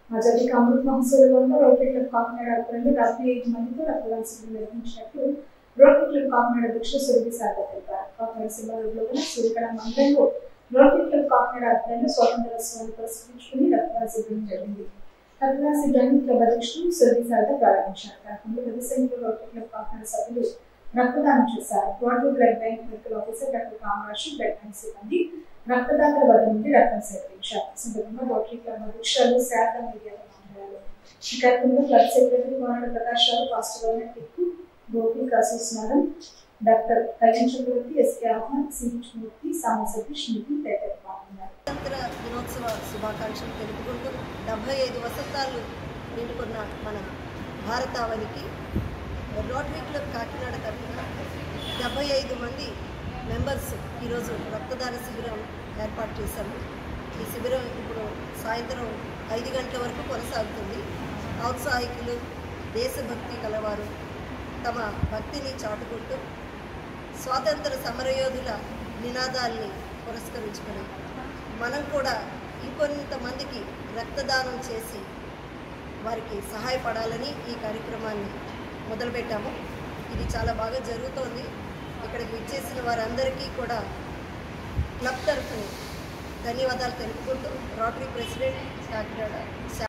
ఆజాదీకి అమృత్ మహోత్సవంలో rotary club Kakinada ఆధ్వర్యంలో డెబ్బై ఐదు మందితో రక్తదాన శిబిరం నిర్వహించినట్లు రోటరీ క్లబ్ కాకినాడ అధ్యక్షుడు సురభి సాగర్ తెలిపారు కాకినాడ సింహాలలో ఉన్న సూర్యకళ మందిరంలో రోటరీ క్లబ్ కాకినాడ ఆధ్వర్యంలో స్వాతంత్ర ఉత్సవాన్ని పురస్కరించుకుని రక్తదాన శిబిరం జరిగింది రక్తదాన శిబిరాన్ని క్లబ్ అధ్యక్షుడు సురభి సాగర్ ప్రారంభించారు కార్యక్రమంలో పెద్ద సంఖ్యలో రోటరీ క్లబ్ కాకినాడ సభ్యులు రక్తదానం చేశారు Rotary blood bank medical officer doctor Kamaraju blood bank సిబ్బంది రక్తదాతల వద్ద నుండి రక్తం సేకరించారు ఈ సందర్భంగా రోటరీ క్లబ్ అధ్యక్షులు శారద మీడియాతో మాట్లాడారు ఈ కార్యక్రమంలో club secretary Konada Prakash Rao pastor Tikku Gopi కాసూస్ madam doctor Kalyan Chakravarthi SK Ahmed CH Murthy Sama Satish Nitin తదితరులు పాల్గొన్నారు స్వాతంత్ర దినోత్సవ శుభాకాంక్షలు తెలుపుకుంటూ డెబ్బై ఐదు వసంతాలు నిండుకున్న మన భారతావనికి రోటరీ క్లబ్ కాకినాడ తరఫున డెబ్బై ఐదు మంది మెంబర్స్ ఈరోజు రక్తదాన శిబిరం ఏర్పాటు చేశాము ఈ శిబిరం ఇప్పుడు సాయంత్రం ఐదు గంటల వరకు కొనసాగుతుంది ఔత్సాహికులు దేశభక్తి కలవారు తమ భక్తిని చాటుకుంటూ స్వాతంత్ర సమరయోధుల నినాదాల్ని పురస్కరించుకొని మనం కూడా ఇంకొంతమందికి రక్తదానం చేసి వారికి సహాయపడాలని ఈ కార్యక్రమాన్ని మొదలుపెట్టాము ఇది చాలా బాగా జరుగుతోంది ఇక్కడికి విచ్చేసిన వారందరికీ కూడా క్లబ్ తరఫున ధన్యవాదాలు తెలుపుకుంటూ రోటరీ ప్రెసిడెంట్ కాకినాడ